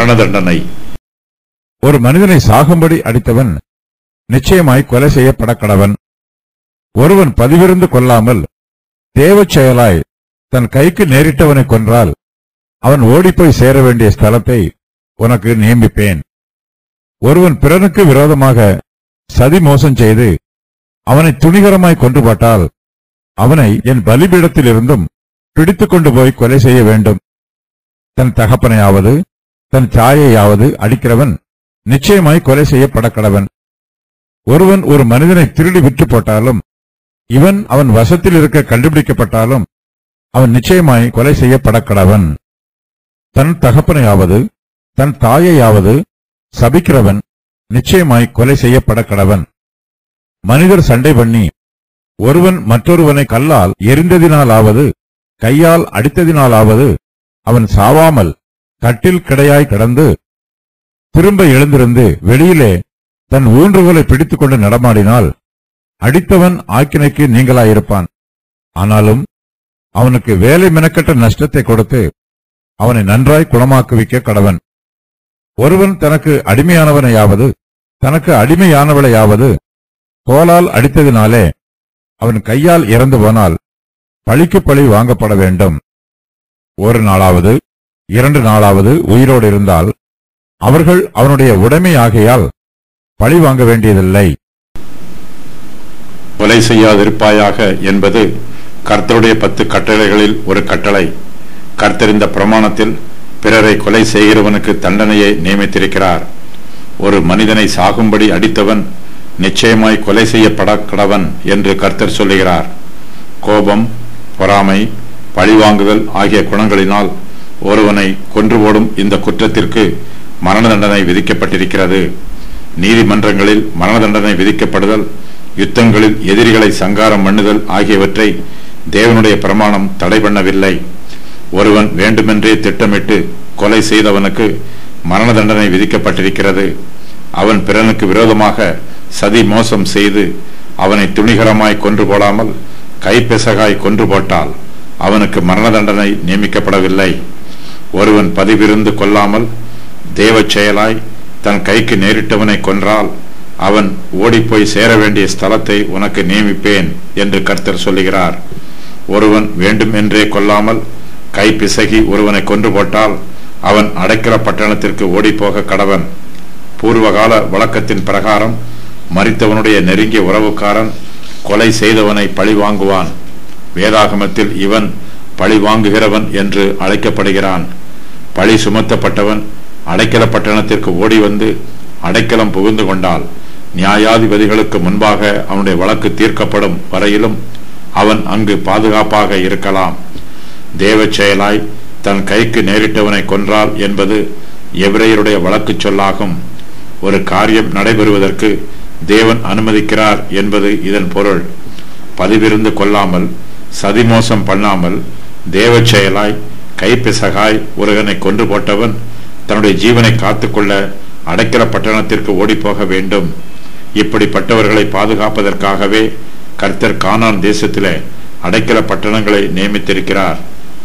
மரண தண்டனை ஒரு மனிதனை சாகும்படி அடித்தவன் நிச்சயமாய் கொலை செய்யப்பட கடவன் ஒருவன் பதிவிருந்து கொள்ளாமல் தேவச் செயலாய் தன் கைக்கு நேரிட்டவனை கொன்றால் அவன் ஓடிப்போய் சேர வேண்டிய ஸ்தலத்தை உனக்கு நியமிப்பேன் ஒருவன் பிறனுக்கு விரோதமாக சதி மோசம் செய்து அவனை துணிகரமாய் கொண்டு போட்டால் அவனை என் பலிபீடத்திலிருந்தும் பிடித்துக் கொண்டு போய் கொலை செய்ய வேண்டும் தன் தகப்பனையாவது தன் தாயையாவது அடிக்கிறவன் நிச்சயமாய் கொலை செய்யப்பட கடவன் ஒருவன் ஒரு மனிதனை திருடி விற்று போட்டாலும் இவன் அவன் வசத்தில் இருக்க கண்டுபிடிக்கப்பட்டாலும் அவன் நிச்சயமாய் கொலை செய்யப்பட கடவன் தன் தகப்பனையாவது தன் தாயையாவது சபிக்கிறவன் நிச்சயமாய் கொலை செய்யப்பட கடவன் மனிதர் சண்டை பண்ணி ஒருவன் மற்றொருவனை கல்லால் எரிந்ததினாலாவது கையால் அடித்ததினாலாவது அவன் சாவாமல் கட்டில் கிடையாய் கிடந்து திரும்ப எழுந்திருந்து வெளியிலே தன் ஊன்றுகோலை பிடித்துக் கொண்டு நடமாடினால் அடித்தவன் ஆக்கினைக்கு நீங்களாயிருப்பான் ஆனாலும் அவனுக்கு வேலை மெனக்கட்ட நஷ்டத்தை கொடுத்து அவனை நன்றாய் குணமாக்குவிக்க கடவன் ஒருவன் தனக்கு அடிமையானவனையாவது தனக்கு அடிமையானவளையாவது கோலால் அடித்ததினாலே அவன் கையால் இறந்து போனால் பழிக்கு பழி வாங்கப்பட வேண்டும் ஒரு நாளாவது இரண்டு நாளாவது உயிரோடு இருந்தால் அவர்கள் அவனுடைய உடைமையாகையால் பழி வாங்க வேண்டியதில்லை கொலை செய்யாதிருப்பாயாக என்பது கர்த்தருடைய பத்து கட்டளைகளில் ஒரு கட்டளை கர்த்தர் இந்த பிரமாணத்தில் பிறரை கொலை செய்கிறவனுக்கு தண்டனையை நியமித்திருக்கிறார் ஒரு மனிதனை சாகும்படி அடித்தவன் நிச்சயமாய் கொலை செய்யப்பட கடவன் என்று கர்த்தர் சொல்லுகிறார் கோபம் பொறாமை பழிவாங்குதல் ஆகிய குணங்களினால் ஒருவனை கொன்று போடும் இந்த குற்றத்திற்கு மரண தண்டனை விதிக்கப்பட்டிருக்கிறது நீதிமன்றங்களில் மரண தண்டனை விதிக்கப்படுதல் யுத்தங்களில் எதிரிகளை சங்காரம் பண்ணுதல் ஆகியவற்றை தேவனுடைய பிரமாணம் தடை பண்ணவில்லை ஒருவன் வேண்டுமென்றே திட்டமிட்டு கொலை செய்தவனுக்கு மரண தண்டனை விதிக்கப்பட்டிருக்கிறது அவன் பிறனுக்கு விரோதமாக சதி மோசம் செய்து அவனை துணிகரமாய் கொன்று போடாமல் கைப்பெசகாய் கொன்று போட்டால் அவனுக்கு மரண தண்டனை நியமிக்கப்படவில்லை ஒருவன் பதிவிருந்து கொள்ளாமல் தேவச் செயலாய் தன் கைக்கு நேரிட்டவனை கொன்றால் அவன் ஓடிப்போய் சேர வேண்டிய ஸ்தலத்தை உனக்கு நியமிப்பேன் என்று கர்த்தர் சொல்லுகிறார் ஒருவன் வேண்டும் என்றே கொல்லாமல் கை பிசகி ஒருவனை கொன்று போட்டால் அவன் அடைக்கல பட்டணத்திற்கு ஓடிப்போக கடவன் பூர்வகால வழக்கத்தின் பிரகாரம் மரித்தவனுடைய நெருங்கிய உறவுக்காரன் கொலை செய்தவனை பழி வாங்குவான் வேதாகமத்தில் இவன் பழி வாங்குகிறவன் என்று அழைக்கப்படுகிறான் பழி சுமத்தப்பட்டவன் அடைக்கல பட்டணத்திற்கு ஓடி வந்து அடைக்கலம் புகுந்து கொண்டால் நியாயாதிபதிகளுக்கு முன்பாக அவனுடைய வழக்கு தீர்க்கப்படும் வரையிலும் அவன் அங்கு பாதுகாப்பாக இருக்கலாம் தேவச் செயலாய் தன் கைக்கு நேரிட்டவனை கொன்றால் என்பது எபிரேயருடைய வழக்கு சொல்லாகும் ஒரு காரியம் நடைபெறுவதற்கு தேவன் அனுமதிக்கிறார் என்பது இதன் பொருள் பதிவிருந்து கொள்ளாமல் சதிமோசம் பண்ணாமல் தேவச் செயலாய் கைப்பிசகாய் ஒருவனை கொன்று போட்டவன் தன்னுடைய ஜீவனை காத்துக்கொள்ள அடைக்கல பட்டணத்திற்கு ஓடிப்போக வேண்டும் இப்படிப்பட்டவர்களை பாதுகாப்பதற்காகவே கர்த்தர் கானான் தேசத்திலே அடைக்கல பட்டணங்களை நியமித்திருக்கிறார்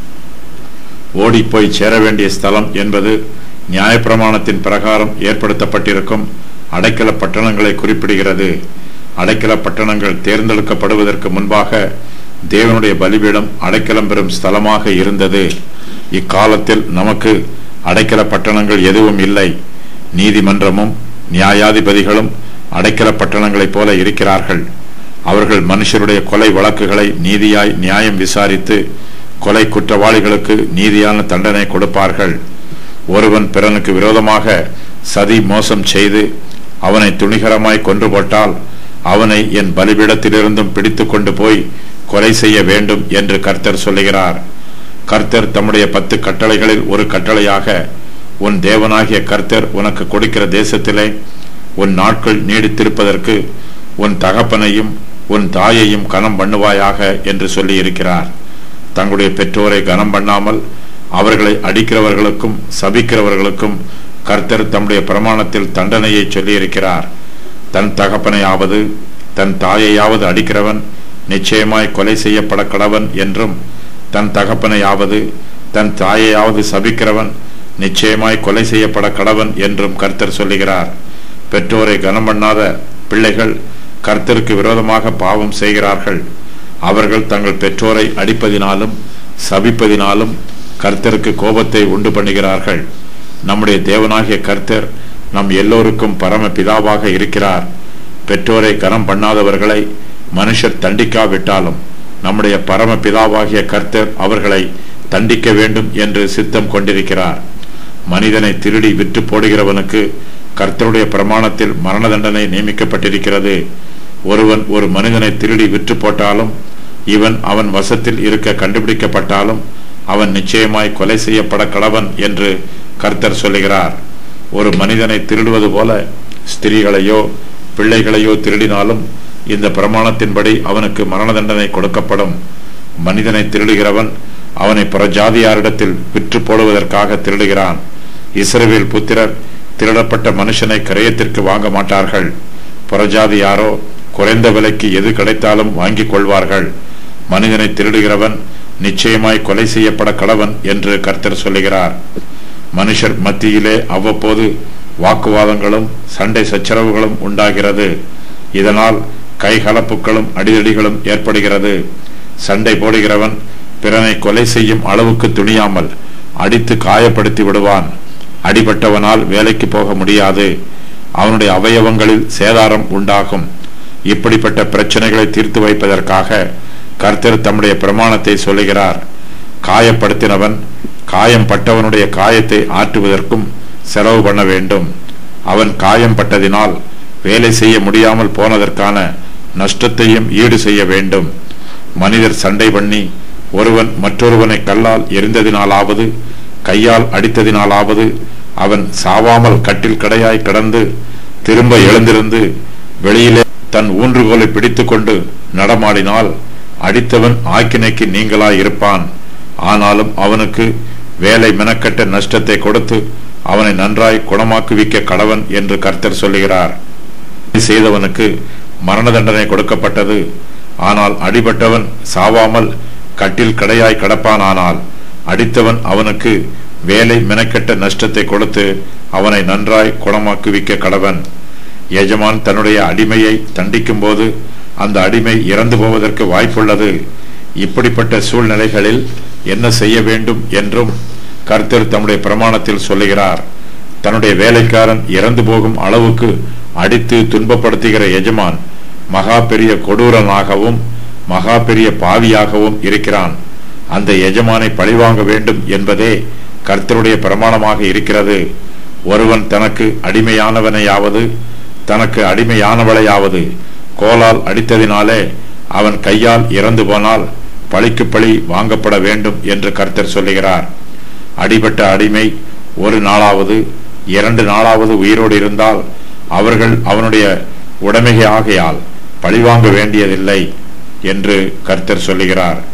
ஓடிப்போய் சேர வேண்டிய ஸ்தலம் என்பது நியாயப்பிரமாணத்தின் பிரகாரம் ஏற்படுத்தப்பட்டிருக்கும் அடைக்கல பட்டணங்களை குறிப்பிடுகிறது அடைக்கல பட்டணங்கள் தேர்ந்தெடுக்கப்படுவதற்கு முன்பாக தேவனுடைய பலிபீடம் அடைக்கலம் பெறும் ஸ்தலமாக இருந்தது இக்காலத்தில் நமக்கு அடைக்கல பட்டணங்கள் எதுவும் இல்லை நீதிமன்றமும் நியாயாதிபதிகளும் அடைக்கல பட்டணங்களைப் போல இருக்கிறார்கள் அவர்கள் மனுஷருடைய கொலை வழக்குகளை நீதியாய் நியாயம் விசாரித்து கொலை குற்றவாளிகளுக்கு நீதியான தண்டனை கொடுப்பார்கள் ஒருவன் பிறனுக்கு விரோதமாக சதி மோசம் செய்து அவனை துணிகரமாய் கொன்று போட்டால் அவனை என் பலிபீடத்திலிருந்தும் பிடித்து கொண்டு போய் கொலை செய்ய வேண்டும் என்று கர்த்தர் சொல்லுகிறார் கர்த்தர் தம்முடைய பத்து கட்டளைகளில் ஒரு கட்டளையாக உன் தேவனாகிய கர்த்தர் உனக்கு கொடுக்கிற தேசத்திலே உன் நாட்கள் நீடித்திருப்பதற்கு உன் தகப்பனையும் உன் தாயையும் கனம் பண்ணுவாயாக என்று சொல்லி இருக்கிறார் தங்களுடைய பெற்றோரை கனம் பண்ணாமல் அவர்களை அடிக்கிறவர்களுக்கும் சபிக்கிறவர்களுக்கும் கர்த்தர் தம்முடைய பிரமாணத்தில் தண்டனையை சொல்லியிருக்கிறார் தன் தகப்பனையாவது தன் தாயையாவது அடிக்கிறவன் நிச்சயமாய் கொலை செய்யப்பட கடவன் என்றும் தன் தகப்பனையாவது தன் தாயையாவது சபிக்கிறவன் நிச்சயமாய் கொலை செய்யப்பட கடவன் என்றும் கர்த்தர் சொல்லுகிறார் பெற்றோரை கனம் பண்ணாத பிள்ளைகள் கர்த்தருக்கு விரோதமாக பாவம் செய்கிறார்கள் அவர்கள் தங்கள் பெற்றோரை அடிப்பதினாலும் சபிப்பதினாலும் கர்த்தருக்கு கோபத்தை உண்டு பண்ணுகிறார்கள் நம்முடைய தேவனாகிய கர்த்தர் நம் எல்லோருக்கும் பரம பிதாவாக இருக்கிறார் பெற்றோரை கனம் பண்ணாதவர்களை மனுஷர் தண்டிக்காவிட்டாலும் நம்முடைய பரம பிதாவாகிய கர்த்தர் அவர்களை தண்டிக்க வேண்டும் என்று சித்தம் கொண்டிருக்கிறார் மனிதனை திருடி விற்று போடுகிறவனுக்கு கர்த்தருடைய பிரமாணத்தில் மரண தண்டனை நியமிக்கப்பட்டிருக்கிறது ஒருவன் ஒரு மனிதனை திருடி விற்று போட்டாலும் இவன் அவன் வசத்தில் இருக்க கண்டுபிடிக்கப்பட்டாலும் அவன் நிச்சயமாய் கொலை செய்யப்பட கடவன் என்று கர்த்தர் சொல்லுகிறார் ஒரு மனிதனை திருடுவது போல ஸ்திரீகளையோ பிள்ளைகளையோ திருடினாலும் இந்த பிரமாணத்தின்படி அவனுக்கு மரண தண்டனை கொடுக்கப்படும் மனிதனை திருடுகிறவன் அவனை புறஜாதியாரிடத்தில் விற்று போடுவதற்காக திருடுகிறான் இஸ்ரவேல் புத்திரர் திருடப்பட்ட மனுஷனை கரையத்திற்கு வாங்க மாட்டார்கள் புறஜாதியாரோ குறைந்த விலைக்கு எது கிடைத்தாலும் வாங்கிக் கொள்வார்கள் மனிதனை திருடுகிறவன் நிச்சயமாய் கொலை செய்யப்பட கடவன் என்று கர்த்தர் சொல்லுகிறார் மனுஷர் மத்தியிலே அவ்வப்போது வாக்குவாதங்களும் சண்டை சச்சரவுகளும் உண்டாகிறது இதனால் கைகலப்புகளும் அடிதடிகளும் ஏற்படுகிறது சண்டை போடுகிறவன் பிறனை கொலை செய்யும் அளவுக்கு துணியாமல் அடித்து காயப்படுத்தி விடுவான் அடிபட்டவனால் வேலைக்கு போக முடியாது அவனுடைய அவயவங்களில் சேதாரம் உண்டாகும் இப்படிப்பட்ட பிரச்சனைகளை தீர்த்து வைப்பதற்காக கர்த்தர் தம்முடைய பிரமாணத்தை சொல்லுகிறார் காயப்படுத்தினவன் காயம் பட்டவனுடைய காயத்தை ஆற்றுவதற்கும் செலவு பண்ண வேண்டும் அவன் காயம் பட்டதினால் வேலை செய்ய முடியாமல் போனதற்கான நஷ்டத்தையும் ஈடு செய்ய வேண்டும் மனிதர் சண்டை பண்ணி ஒருவன் மற்றொருவனை கல்லால் எரிந்ததினாலாவது கையால் அடித்ததினாலாவது அவன் சாவாமல் கட்டில் கடையாய் கிடந்து திரும்ப எழுந்திருந்து வெளியிலே தன் ஊன்றுகோலை பிடித்துக்கொண்டு நடமாடினால் அடித்தவன் ஆக்கினைக்கு நீங்களாய் இருப்பான் ஆனாலும் அவனுக்கு வேலை மெனக்கட்ட நஷ்டத்தை கொடுத்து அவனை நன்றாய் குணமாக்குவிக்க கடவன் என்று கர்த்தர் சொல்லுகிறார் செய்தவனுக்கு மரண தண்டனை கொடுக்கப்பட்டது ஆனால் அடிபட்டவன் சாவாமல் கட்டில் கடையாய் கிடப்பானானால் அடித்தவன் அவனுக்கு வேலை மெனக்கெட்ட நஷ்டத்தை கொடுத்து அவனை நன்றாய் குணமாக்குவிக்க கடவன் எஜமான் தன்னுடைய அடிமையை தண்டிக்கும் போது அந்த அடிமை இறந்து போவதற்கு வாய்ப்புள்ளது இப்படிப்பட்ட சூழ்நிலைகளில் என்ன செய்ய வேண்டும் என்றும் கர்த்தர் தம்முடைய பிரமாணத்தில் சொல்லுகிறார் தன்னுடைய வேலைக்காரன் இறந்து போகும் அளவுக்கு அடித்து துன்பப்படுத்துகிற எஜமான் மகா பெரிய கொடூரனாகவும் மகா பெரிய பாவியாகவும் இருக்கிறான் அந்த எஜமானை பழிவாங்க வேண்டும் என்பதே கர்த்தருடைய பிரமாணமாக இருக்கிறது ஒருவன் தனக்கு அடிமையானவனையாவது தனக்கு அடிமையானவளையாவது கோலால் அடித்ததினாலே அவன் கையால் இறந்து போனால் பழிக்கு பழி வாங்கப்பட வேண்டும் என்று கர்த்தர் சொல்லுகிறார் அடிபட்ட அடிமை ஒரு நாளாவது இரண்டு நாளாவது உயிரோடு இருந்தால் அவர்கள் அவனுடைய உடைமைகை ஆகையால் பழிவாங்க வேண்டியதில்லை என்று கர்த்தர் சொல்லுகிறார்